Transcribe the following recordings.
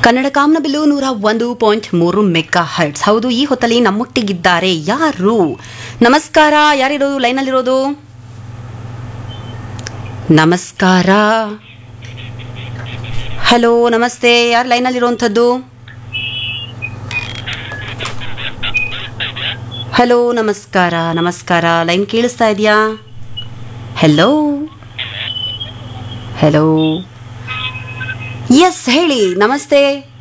ಕನ್ನಡ ಕಾಮನಬಿಲ್ಲು ನೂರ ಒಂದು ಪಾಯಿಂಟ್ ಮೂರು ಮೆಗಾ ಹರ್ಟ್ಸ್ ಹೌದು ಈ ಹೊತ್ತಲ್ಲಿ ನಮ್ಮೊಟ್ಟಿಗಿದ್ದಾರೆ ಯಾರು ನಮಸ್ಕಾರ ಯಾರಿರೋದು ಲೈನಲ್ಲಿರೋದು ನಮಸ್ಕಾರ ಹಲೋ ನಮಸ್ತೆ ಯಾರು ಲೈನಲ್ಲಿರುವಂಥದ್ದು ಹಲೋ ನಮಸ್ಕಾರ ನಮಸ್ಕಾರ ಲೈನ್ ಕೇಳಿಸ್ತಾ ಇದೆಯಾ ಹೆಲೋ ಹೆಲೋ ಎಸ್ ಹೇಳಿ ನಮಸ್ತೆ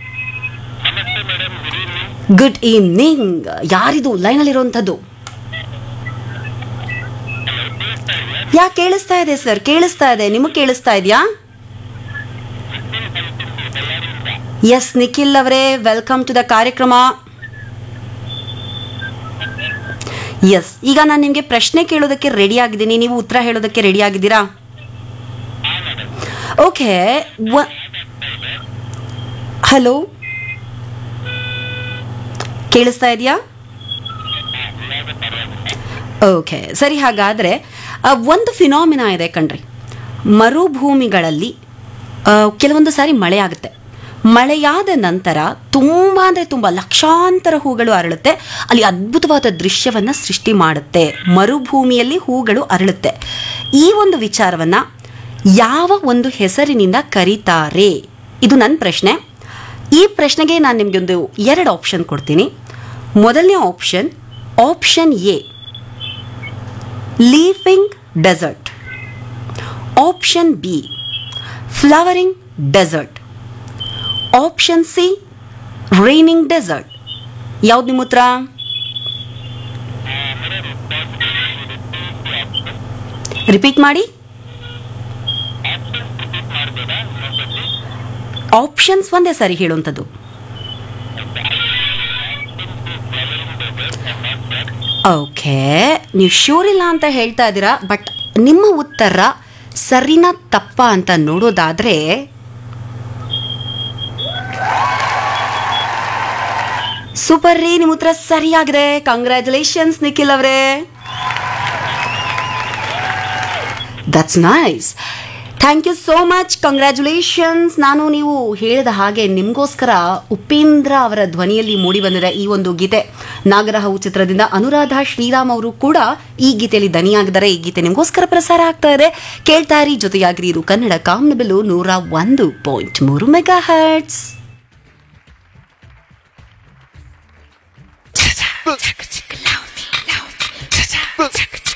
ಗುಡ್ ಈವ್ನಿಂಗ್ ಯಾರಿದು ಲೈನಲ್ಲಿರುವಂಥದ್ದು ಯಾ ಕೇಳಿಸ್ತಾ ಇದೆ ಸರ್ ಕೇಳಿಸ್ತಾ ಇದೆ ನಿಮಗೆ ಕೇಳಿಸ್ತಾ ಇದೆಯಾ ಎಸ್ ನಿಖಿಲ್ ಅವರೇ ವೆಲ್ಕಮ್ ಟು ದ ಕಾರ್ಯಕ್ರಮ ಎಸ್ ಈಗ ನಾನು ನಿಮಗೆ ಪ್ರಶ್ನೆ ಕೇಳೋದಕ್ಕೆ ರೆಡಿ ಆಗಿದ್ದೀನಿ ನೀವು ಉತ್ತರ ಹೇಳೋದಕ್ಕೆ ರೆಡಿ ಆಗಿದ್ದೀರಾ ಓಕೆ ಹಲೋ ಕೇಳಿಸ್ತಾ ಇದೆಯಾ ಓಕೆ ಸರಿ ಹಾಗಾದರೆ ಒಂದು ಫಿನಾಮಿನಾ ಇದೆ ಕಣ್ರಿ ಮರುಭೂಮಿಗಳಲ್ಲಿ ಆ, ಕೆಲವೊಂದು ಸಾರಿ ಮಳೆ ಆಗುತ್ತೆ ಮಳೆಯಾದ ನಂತರ ತುಂಬ ಅಂದರೆ ತುಂಬ ಲಕ್ಷಾಂತರ ಹೂಗಳು ಅರಳುತ್ತೆ ಅಲ್ಲಿ ಅದ್ಭುತವಾದ ದೃಶ್ಯವನ್ನು ಸೃಷ್ಟಿ ಮಾಡುತ್ತೆ ಮರುಭೂಮಿಯಲ್ಲಿ ಹೂಗಳು ಅರಳುತ್ತೆ ಈ ಒಂದು ವಿಚಾರವನ್ನು ಯಾವ ಒಂದು ಹೆಸರಿನಿಂದ ಕರೀತಾರೆ ಇದು ನನ್ನ ಪ್ರಶ್ನೆ ಈ ಪ್ರಶ್ನೆಗೆ ನಾನು ನಿಮಗೆ ಒಂದು ಎರಡು ಆಪ್ಷನ್ ಕೊಡ್ತೀನಿ ಮೊದಲನೇ option option A leafing desert option B flowering desert option C raining desert ಯಾವ್ದು ನಿಮ್ಮ ಉತ್ತರ ರಿಪೀಟ್ ಮಾಡಿ ಆಪ್ಷನ್ಸ್ ಒಂದೇ ಸರಿ ಹೇಳುವಂಥದ್ದು ಓಕೆ ನೀವು ಶೂರ್ ಇಲ್ಲ ಅಂತ ಹೇಳ್ತಾ ಇದ್ದೀರಾ ಬಟ್ ನಿಮ್ಮ ಉತ್ತರ ಸರಿನಾ ತಪ್ಪ ಅಂತ ನೋಡೋದಾದ್ರೆ ಸೂಪರ್ ರೀ ನಿಮ್ಮ ಉತ್ತರ ಸರಿಯಾಗಿದೆ ಕಂಗ್ರ್ಯಾಚುಲೇಷನ್ಸ್ ನಿಖಿಲ್ ಅವರೇ that's nice thank you so much congratulations ನಾನು ನೀವು ಹೇಳಿದ ಹಾಗೆ ನಿಮಗೋಸ್ಕರ ಉಪೇಂದ್ರ ಅವರ ಧ್ವನಿಯಲ್ಲಿ ಮೂಡಿ ಬಂದಿದೆ ಈ ಒಂದು ಗೀತೆ ನಾಗರಹವು ಚಿತ್ರದಿಂದ ಅನುರಾಧ ಶ್ರೀರಾಮ್ ಅವರು ಕೂಡ ಈ ಗೀತೆಯಲ್ಲಿ ದನಿಯಾಗಿದ್ದಾರೆ ಈ ಗೀತೆ ನಿಮಗೋಸ್ಕರ ಪ್ರಸಾರ ಆಗ್ತಾ ಇದೆ ಕೇಳ್ತಾ ಇರಿ ಜೊತೆಯಾಗಿರಿ ಇದು ಕನ್ನಡ ಕಾಮನಬಿಲ್ಲು ನೂರ ಒಂದು ಪಾಯಿಂಟ್ ಮೂರು ಮೆಗಾ ಹರ್ಟ್ಸ್ Boom.